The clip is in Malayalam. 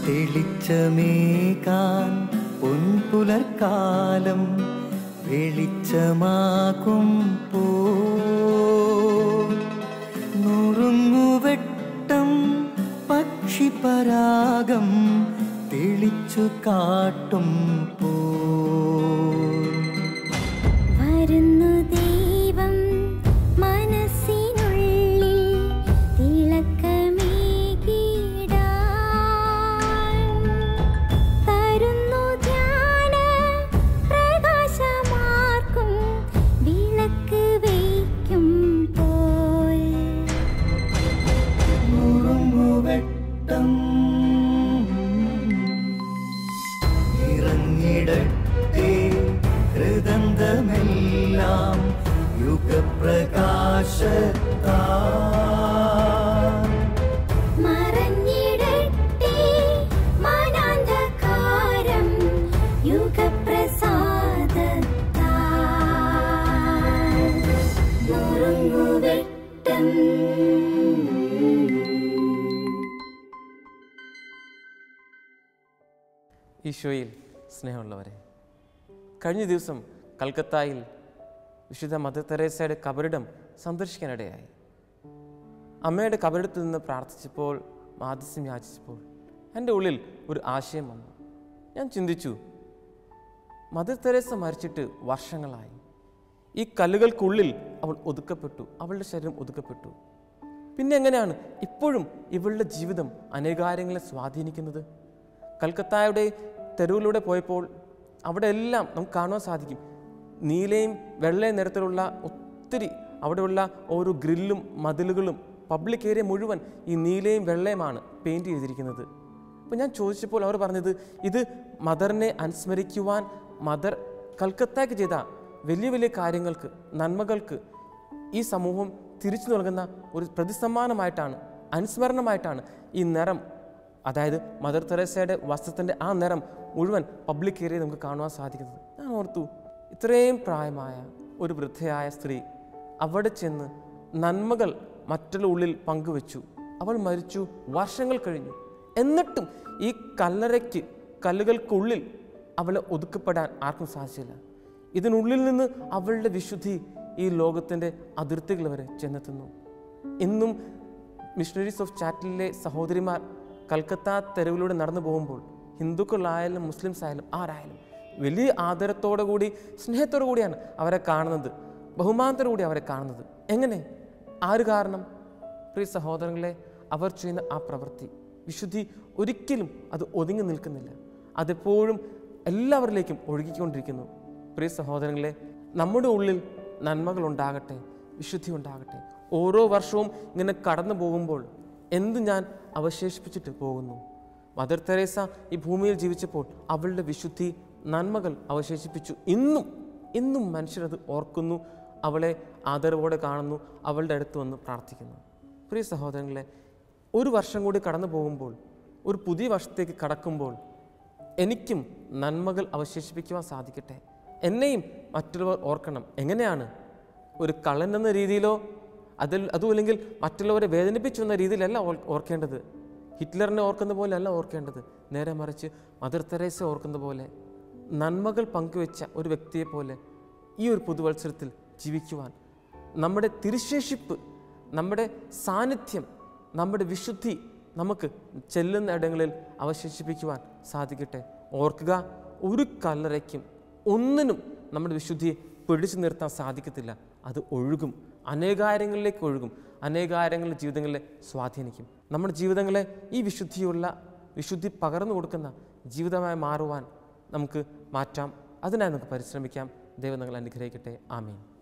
തെളിച്ചമേകാൻ പൊൻപുലർക്കാലം വെളിച്ചമാകും പോ നുറുങ്ങുവെട്ടം പക്ഷിപരാഗം തെളിച്ചു കാട്ടും പോ വരുന്നു ദൈവം മനസ്സിനുള്ളിൽ തിളക്കമേകിടാൻ തരുന്നു ധ്യാന പ്രകാശമാർക്കും വിളക്ക് വയ്ക്കും പോൽ നുറുങ്ങുവെട്ടം ഇറങ്ങിടട്ടെ ഹൃദന്തമെല്ലാം യുഗപ്രകാശത്താ മറഞ്ഞിടട്ടെ മനാന്ധകാരം യുഗപ്രസാദത്താൽ നുറുങ്ങുവെട്ടം ഈശോയിൽ സ്നേഹമുള്ളവരെ കഴിഞ്ഞ ദിവസം കൽക്കത്തായിൽ വിശുദ്ധ മദർ തെരേസയുടെ കബറിടം സന്ദർശിക്കാനിടയായി അമ്മയുടെ കബറിടത്തിൽ നിന്ന് പ്രാർത്ഥിച്ചപ്പോൾ മാധ്യസ്യം യാചിച്ചപ്പോൾ എൻ്റെ ഉള്ളിൽ ഒരു ആശയം വന്നു ഞാൻ ചിന്തിച്ചു മദർ തെരേസ മരിച്ചിട്ട് വർഷങ്ങളായി ഈ കല്ലുകൾക്കുള്ളിൽ അവൾ ഒതുക്കപ്പെട്ടു അവളുടെ ശരീരം ഒതുക്കപ്പെട്ടു പിന്നെ എങ്ങനെയാണ് ഇപ്പോഴും ഇവളുടെ ജീവിതം അനേകാര്യങ്ങളെ സ്വാധീനിക്കുന്നത് കൽക്കത്തായുടെ തെരുവിലൂടെ പോയപ്പോൾ അവിടെ എല്ലാം നമുക്ക് കാണുവാൻ സാധിക്കും നീലയും വെള്ളയും നിറത്തിലുള്ള ഒത്തിരി അവിടെയുള്ള ഓരോ ഗ്രില്ലും മതിലുകളും പബ്ലിക് ഏരിയ മുഴുവൻ ഈ നീലയും വെള്ളയുമാണ് പെയിൻറ് ചെയ്തിരിക്കുന്നത് അപ്പോൾ ഞാൻ ചോദിച്ചപ്പോൾ അവർ പറഞ്ഞത് ഇത് മദറിനെ അനുസ്മരിക്കുവാൻ മദർ കൽക്കത്തയ്ക്ക് ചെയ്ത വലിയ വലിയ കാര്യങ്ങൾക്ക് നന്മകൾക്ക് ഈ സമൂഹം തിരിച്ചു നൽകുന്ന ഒരു പ്രതിസമ്മാനമായിട്ടാണ് അനുസ്മരണമായിട്ടാണ് ഈ നിറം അതായത് മദർ തെരേസയുടെ വസ്ത്രത്തിൻ്റെ ആ നിറം മുഴുവൻ പബ്ലിക് ഏരിയയിൽ നമുക്ക് കാണുവാൻ സാധിക്കുന്നത് ഞാൻ ഓർത്തു ഇത്രയും പ്രായമായ ഒരു വൃദ്ധയായ സ്ത്രീ അവിടെ ചെന്ന് നന്മകൾ മറ്റുള്ള ഉള്ളിൽ പങ്കുവെച്ചു അവൾ മരിച്ചു വർഷങ്ങൾ കഴിഞ്ഞു എന്നിട്ടും ഈ കല്ലറയ്ക്ക് കല്ലുകൾക്കുള്ളിൽ അവളെ ഒതുക്കപ്പെടാൻ ആർക്കും സാധിച്ചില്ല ഇതിനുള്ളിൽ നിന്ന് അവളുടെ വിശുദ്ധി ഈ ലോകത്തിൻ്റെ അതിർത്തികൾ വരെ ചെന്നെത്തുന്നു ഇന്നും മിഷണറീസ് ഓഫ് ചാറ്റിലെ സഹോദരിമാർ കൽക്കത്ത തെരുവിലൂടെ നടന്നു പോകുമ്പോൾ ഹിന്ദുക്കളായാലും മുസ്ലിംസ് ആയാലും ആരായാലും വലിയ ആദരത്തോടു കൂടി സ്നേഹത്തോടു കൂടിയാണ് അവരെ കാണുന്നത് ബഹുമാനത്തോടു കൂടി അവരെ കാണുന്നത് എങ്ങനെ ആര് കാരണം പ്രിയ സഹോദരങ്ങളെ അവർ ചെയ്യുന്ന ആ പ്രവൃത്തി വിശുദ്ധി ഒരിക്കലും അത് ഒതുങ്ങി നിൽക്കുന്നില്ല അതെപ്പോഴും എല്ലാവരിലേക്കും ഒഴുകിക്കൊണ്ടിരിക്കുന്നു പ്രിയ സഹോദരങ്ങളെ നമ്മുടെ ഉള്ളിൽ നന്മകൾ ഉണ്ടാകട്ടെ വിശുദ്ധി ഉണ്ടാകട്ടെ ഓരോ വർഷവും ഇങ്ങനെ കടന്നു പോകുമ്പോൾ എന്ത് ഞാൻ അവശേഷിപ്പിച്ചിട്ട് പോകുന്നു മദർ തെരേസ ഈ ഭൂമിയിൽ ജീവിച്ചപ്പോൾ അവളുടെ വിശുദ്ധി നന്മകൾ അവശേഷിപ്പിച്ചു ഇന്നും ഇന്നും മനുഷ്യരത് ഓർക്കുന്നു അവളെ ആദരവോടെ കാണുന്നു അവളുടെ അടുത്ത് വന്ന് പ്രാർത്ഥിക്കുന്നു പ്രിയ സഹോദരങ്ങളെ ഒരു വർഷം കൂടി കടന്നു പോകുമ്പോൾ ഒരു പുതിയ വർഷത്തേക്ക് കടക്കുമ്പോൾ എനിക്കും നന്മകൾ അവശേഷിപ്പിക്കുവാൻ സാധിക്കട്ടെ എന്നെയും മറ്റുള്ളവർ ഓർക്കണം എങ്ങനെയാണ് ഒരു കള്ളൻ എന്ന രീതിയിലോ അതിൽ അതുമല്ലെങ്കിൽ മറ്റുള്ളവരെ വേദനിപ്പിച്ചു എന്ന രീതിയിലല്ല ഓർ- ഓർക്കേണ്ടത് ഹിറ്റ്ലറിനെ ഓർക്കുന്ന പോലെ അല്ല ഓർക്കേണ്ടത് നേരെ മറിച്ച് മദർ തെരേസ ഓർക്കുന്ന പോലെ നന്മകൾ പങ്കുവെച്ച ഒരു വ്യക്തിയെ പോലെ ഈ ഒരു പുതുവത്സരത്തിൽ ജീവിക്കുവാൻ നമ്മുടെ തിരുശേഷിപ്പ് നമ്മുടെ സാന്നിധ്യം നമ്മുടെ വിശുദ്ധി നമുക്ക് ചെല്ലുന്ന ഇടങ്ങളിൽ അവശേഷിപ്പിക്കുവാൻ സാധിക്കട്ടെ ഓർക്കുക ഒരു കല്ലറയ്ക്കും ഒന്നിനും നമ്മുടെ വിശുദ്ധിയെ പിടിച്ചു നിർത്താൻ സാധിക്കത്തില്ല അത് ഒഴുകും അനേകാര്യങ്ങളിലേക്ക് ഒഴുകും അനേകാര്യങ്ങളുടെ ജീവിതങ്ങളെ സ്വാധീനിക്കും നമ്മുടെ ജീവിതങ്ങളെ ഈ വിശുദ്ധിയുള്ള വിശുദ്ധി പകർന്നു കൊടുക്കുന്ന ജീവിതമായി മാറുവാൻ നമുക്ക് മാറ്റാം അതിനായി നമുക്ക് പരിശ്രമിക്കാം ദൈവം നിങ്ങൾ അനുഗ്രഹിക്കട്ടെ ആമീൻ